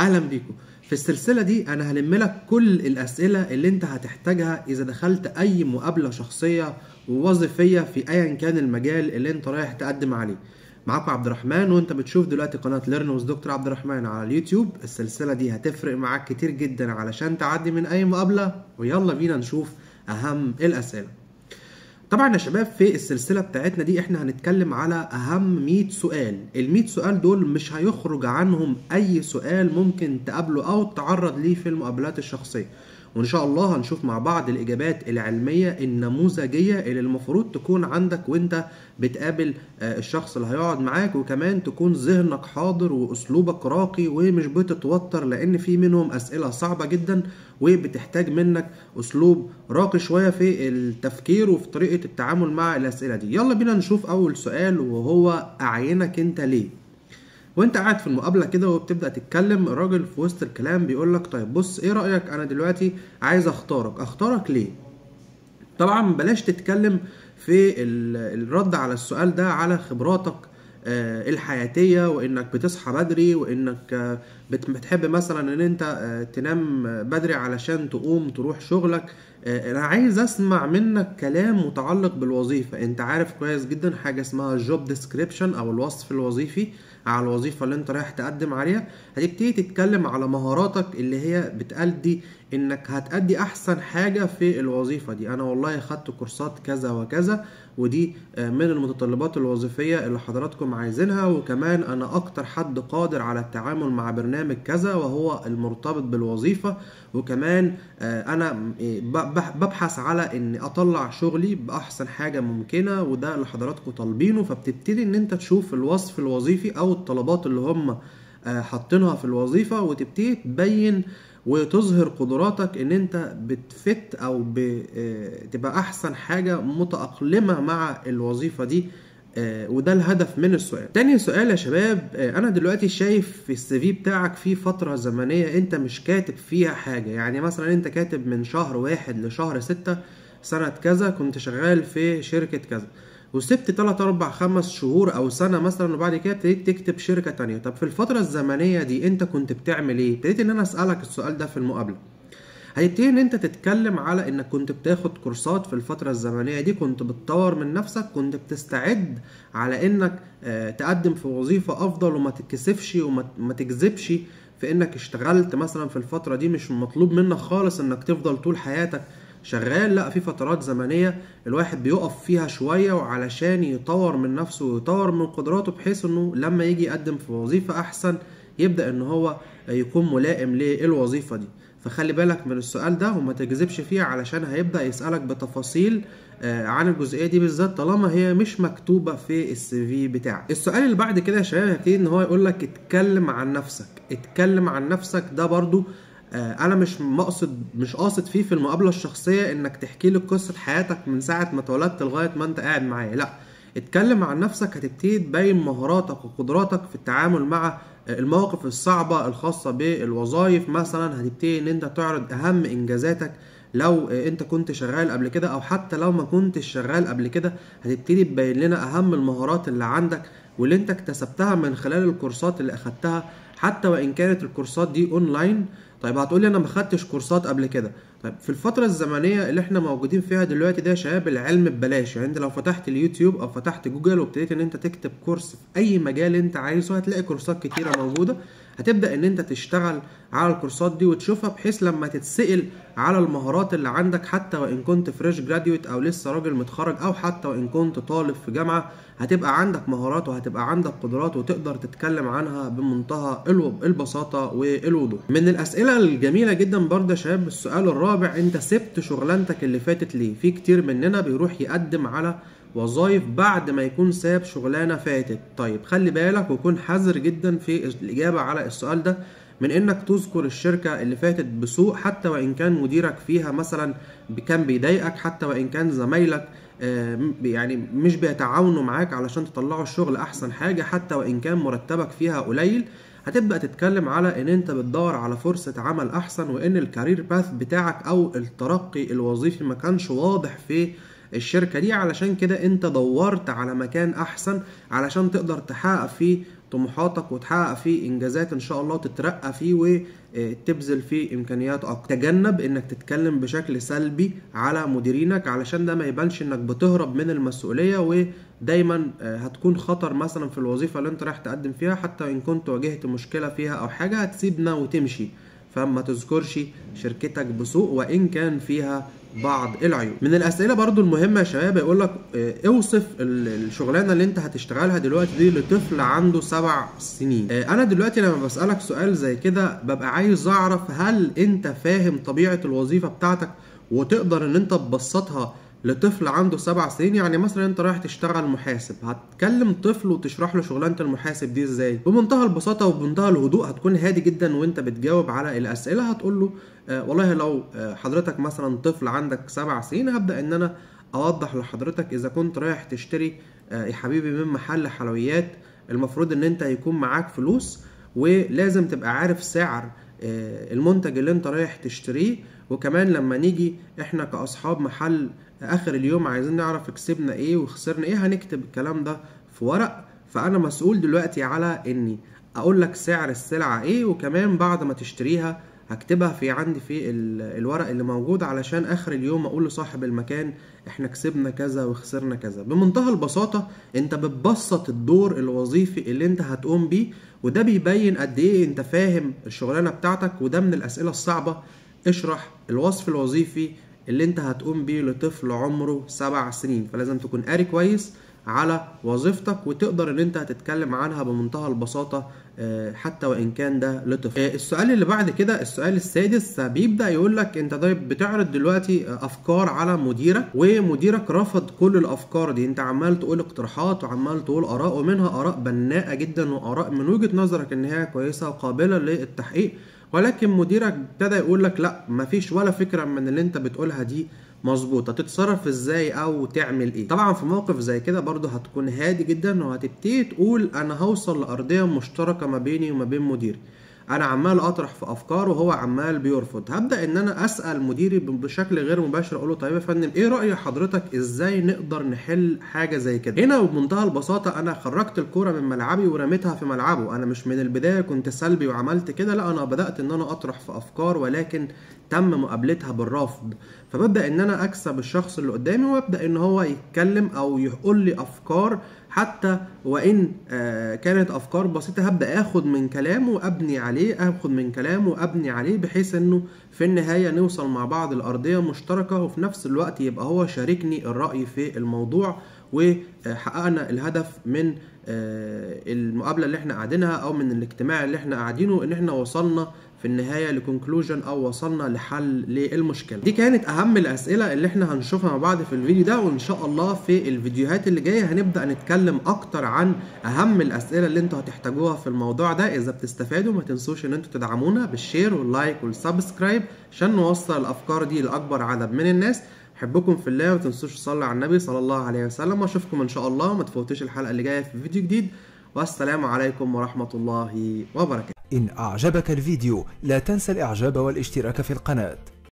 اهلا بيكم في السلسلة دي انا هلم لك كل الاسئلة اللي انت هتحتاجها اذا دخلت اي مقابلة شخصية ووظيفية في ايا كان المجال اللي انت رايح تقدم عليه معاكم عبد الرحمن وانت بتشوف دلوقتي قناة ليرن وذ دكتور عبد الرحمن على اليوتيوب السلسلة دي هتفرق معاك كتير جدا علشان تعدي من اي مقابلة ويلا بينا نشوف اهم الاسئلة طبعا يا شباب في السلسله بتاعتنا دي احنا هنتكلم على اهم 100 سؤال ال 100 سؤال دول مش هيخرج عنهم اي سؤال ممكن تقابله او تتعرض ليه في المقابلات الشخصيه وان شاء الله هنشوف مع بعض الاجابات العلميه النموذجيه اللي المفروض تكون عندك وانت بتقابل الشخص اللي هيقعد معاك وكمان تكون ذهنك حاضر واسلوبك راقي ومش بتتوتر لان في منهم اسئله صعبه جدا وبتحتاج منك اسلوب راقي شويه في التفكير وفي طريقه التعامل مع الاسئله دي يلا بينا نشوف اول سؤال وهو اعينك انت ليه وانت قاعد في المقابله كده وبتبدا تتكلم الراجل في وسط الكلام بيقول لك طيب بص ايه رايك انا دلوقتي عايز اختارك اختارك ليه طبعا بلاش تتكلم في الرد على السؤال ده على خبراتك الحياتيه وانك بتصحى بدري وانك بتحب مثلا ان انت تنام بدري علشان تقوم تروح شغلك انا عايز اسمع منك كلام متعلق بالوظيفه انت عارف كويس جدا حاجه اسمها جوب ديسكريبشن او الوصف الوظيفي على الوظيفه اللي انت رايح تقدم عليها هتبتدي تتكلم على مهاراتك اللي هي بتأدي انك هتأدي احسن حاجه في الوظيفه دي انا والله خدت كورسات كذا وكذا ودي من المتطلبات الوظيفيه اللي حضراتكم عايزينها وكمان انا اكتر حد قادر على التعامل مع برنامج كذا وهو المرتبط بالوظيفه وكمان انا ببحث على ان اطلع شغلي باحسن حاجه ممكنه وده اللي حضراتكم طالبينه فبتبتدي ان انت تشوف الوصف الوظيفي او الطلبات اللي هم حاطينها في الوظيفه وتبتدي تبين وتظهر قدراتك ان انت بتفت او بتبقى احسن حاجه متاقلمه مع الوظيفه دي وده الهدف من السؤال تاني سؤال يا شباب انا دلوقتي شايف في السي في بتاعك في فترة زمنية انت مش كاتب فيها حاجة يعني مثلا انت كاتب من شهر واحد لشهر ستة سنة كذا كنت شغال في شركة كذا وسبت 3 4 5 شهور او سنه مثلا وبعد كده ابتديت تكتب شركه تانية طب في الفتره الزمنيه دي انت كنت بتعمل ايه ابتديت ان انا اسالك السؤال ده في المقابله هيبتدي ان انت تتكلم على انك كنت بتاخد كورسات في الفترة الزمنية دي كنت بتطور من نفسك كنت بتستعد على انك تقدم في وظيفة افضل وما تتكسفش وما تكذبش في انك اشتغلت مثلا في الفترة دي مش مطلوب منك خالص انك تفضل طول حياتك شغال لا في فترات زمنيه الواحد بيقف فيها شويه وعلشان يطور من نفسه ويطور من قدراته بحيث انه لما يجي يقدم في وظيفه احسن يبدا ان هو يكون ملائم للوظيفه دي فخلي بالك من السؤال ده وما تجذبش فيه علشان هيبدا يسالك بتفاصيل عن الجزئيه دي بالذات طالما هي مش مكتوبه في السي في بتاعك السؤال اللي بعد كده يا شباب هيبتدي ان هو يقول لك اتكلم عن نفسك اتكلم عن نفسك ده برضو انا مش مقصد مش قاصد فيه في المقابله الشخصيه انك تحكي لي قصه حياتك من ساعه ما اتولدت لغايه ما انت قاعد معايا لا اتكلم عن نفسك هتبتدي تبين مهاراتك وقدراتك في التعامل مع المواقف الصعبه الخاصه بالوظائف مثلا هتبتدي ان انت تعرض اهم انجازاتك لو انت كنت شغال قبل كده او حتى لو ما كنتش شغال قبل كده هتبتدي تبين لنا اهم المهارات اللي عندك واللي انت اكتسبتها من خلال الكورسات اللي اخدتها حتى وان كانت الكورسات دي اونلاين طيب هتقولي انا ما خدتش كورسات قبل كده طيب في الفتره الزمنيه اللي احنا موجودين فيها دلوقتي ده يا شباب العلم ببلاش يعني انت لو فتحت اليوتيوب او فتحت جوجل وابتديت ان انت تكتب كورس في اي مجال انت عايزه هتلاقي كورسات كتيره موجوده هتبدا ان انت تشتغل على الكورسات دي وتشوفها بحيث لما تتسال على المهارات اللي عندك حتى وان كنت فريش جراديويت او لسه راجل متخرج او حتى وان كنت طالب في جامعه هتبقى عندك مهارات وهتبقى عندك قدرات وتقدر تتكلم عنها بمنتهى البساطه والوضوح من الاسئله الجميله جدا برضه يا شباب السؤال الرابع انت سبت شغلانتك اللي فاتت ليه في كتير مننا بيروح يقدم على وظائف بعد ما يكون ساب شغلانه فاتت طيب خلي بالك وكون حذر جدا في الاجابه على السؤال ده من انك تذكر الشركه اللي فاتت بسوء حتى وان كان مديرك فيها مثلا كان بيضايقك حتى وان كان زمايلك يعني مش بيتعاونوا معاك علشان تطلعوا الشغل احسن حاجه حتى وان كان مرتبك فيها قليل هتبدا تتكلم على ان انت بتدور على فرصه عمل احسن وان الكارير باث بتاعك او الترقي الوظيفي ما كانش واضح في الشركه دي علشان كده انت دورت على مكان احسن علشان تقدر تحقق فيه طموحاتك وتحقق فيه انجازات ان شاء الله وتترقى فيه وتبذل فيه امكانيات اكتر تجنب انك تتكلم بشكل سلبي على مديرينك علشان ده ما يبانش انك بتهرب من المسؤوليه ودايما هتكون خطر مثلا في الوظيفه اللي انت رايح تقدم فيها حتى ان كنت واجهت مشكله فيها او حاجه هتسيبنا وتمشي فما تذكرش شركتك بسوء وان كان فيها بعض العيوب من الاسئله برضو المهمه يا شباب يقول لك اوصف الشغلانه اللي انت هتشتغلها دلوقتي دي لطفل عنده سبع سنين انا دلوقتي لما بسالك سؤال زي كده ببقى عايز اعرف هل انت فاهم طبيعه الوظيفه بتاعتك وتقدر ان انت تبسطها لطفل عنده سبع سنين يعني مثلا انت رايح تشتغل محاسب هتكلم طفل وتشرح له شغلانه المحاسب دي ازاي بمنتهى البساطه وبمنتهى الهدوء هتكون هادي جدا وانت بتجاوب على الاسئله هتقول له آه والله لو آه حضرتك مثلا طفل عندك سبع سنين هبدا ان انا اوضح لحضرتك اذا كنت رايح تشتري آه يا حبيبي من محل حلويات المفروض ان انت يكون معاك فلوس ولازم تبقى عارف سعر المنتج اللي انت رايح تشتريه وكمان لما نيجي احنا كاصحاب محل اخر اليوم عايزين نعرف كسبنا ايه وخسرنا ايه هنكتب الكلام ده في ورق فانا مسؤول دلوقتي على اني اقول لك سعر السلعه ايه وكمان بعد ما تشتريها هكتبها في عندي في الورق اللي موجود علشان اخر اليوم اقول لصاحب المكان احنا كسبنا كذا وخسرنا كذا بمنتهى البساطه انت بتبسط الدور الوظيفي اللي انت هتقوم بيه وده بيبين قد ايه انت فاهم الشغلانه بتاعتك وده من الاسئله الصعبه اشرح الوصف الوظيفي اللي انت هتقوم بيه لطفل عمره سبع سنين فلازم تكون قاري كويس على وظيفتك وتقدر ان انت هتتكلم عنها بمنتهى البساطة حتى وان كان ده لطفل السؤال اللي بعد كده السؤال السادس بيبدأ يقول لك انت طيب بتعرض دلوقتي افكار على مديرك ومديرك رفض كل الافكار دي انت عمال تقول اقتراحات وعمال تقول اراء ومنها اراء بناءة جدا واراء من وجهة نظرك ان هي كويسة وقابلة للتحقيق ولكن مديرك ابتدى يقول لك لا مفيش ولا فكره من اللي انت بتقولها دي مظبوطه تتصرف ازاي او تعمل ايه طبعا في موقف زي كده برضه هتكون هادي جدا وهتبتدي تقول انا هوصل لارضيه مشتركه ما بيني وما بين مديري انا عمال اطرح في افكار وهو عمال بيرفض هبدا ان انا اسال مديري بشكل غير مباشر اقول له طيب يا فندم ايه راي حضرتك ازاي نقدر نحل حاجه زي كده هنا وبمنتهى البساطه انا خرجت الكوره من ملعبي ورميتها في ملعبه انا مش من البدايه كنت سلبي وعملت كده لا انا بدات ان انا اطرح في افكار ولكن تم مقابلتها بالرفض فببدا ان انا اكسب الشخص اللي قدامي وابدا ان هو يتكلم او يقول لي افكار حتى وان كانت افكار بسيطه هبدا اخد من كلامه وابني عليه اخد من كلامه وابني عليه بحيث انه في النهايه نوصل مع بعض الارضيه مشتركه وفي نفس الوقت يبقى هو شاركني الراي في الموضوع وحققنا الهدف من المقابله اللي احنا قاعدينها او من الاجتماع اللي احنا قاعدينه ان احنا وصلنا في النهايه لكونكلوجن او وصلنا لحل للمشكله دي كانت اهم الاسئله اللي احنا هنشوفها مع بعض في الفيديو ده وان شاء الله في الفيديوهات اللي جايه هنبدا نتكلم اكتر عن اهم الاسئله اللي انتوا هتحتاجوها في الموضوع ده اذا بتستفادوا ما تنسوش ان انتوا تدعمونا بالشير واللايك والسبسكرايب عشان نوصل الافكار دي لاكبر عدد من الناس احبكم في الله وتنسوش تصلوا على النبي صلى الله عليه وسلم واشوفكم ان شاء الله ما تفوتوش الحلقه اللي جايه في فيديو جديد والسلام عليكم ورحمه الله وبركاته إن أعجبك الفيديو لا تنسى الإعجاب والاشتراك في القناة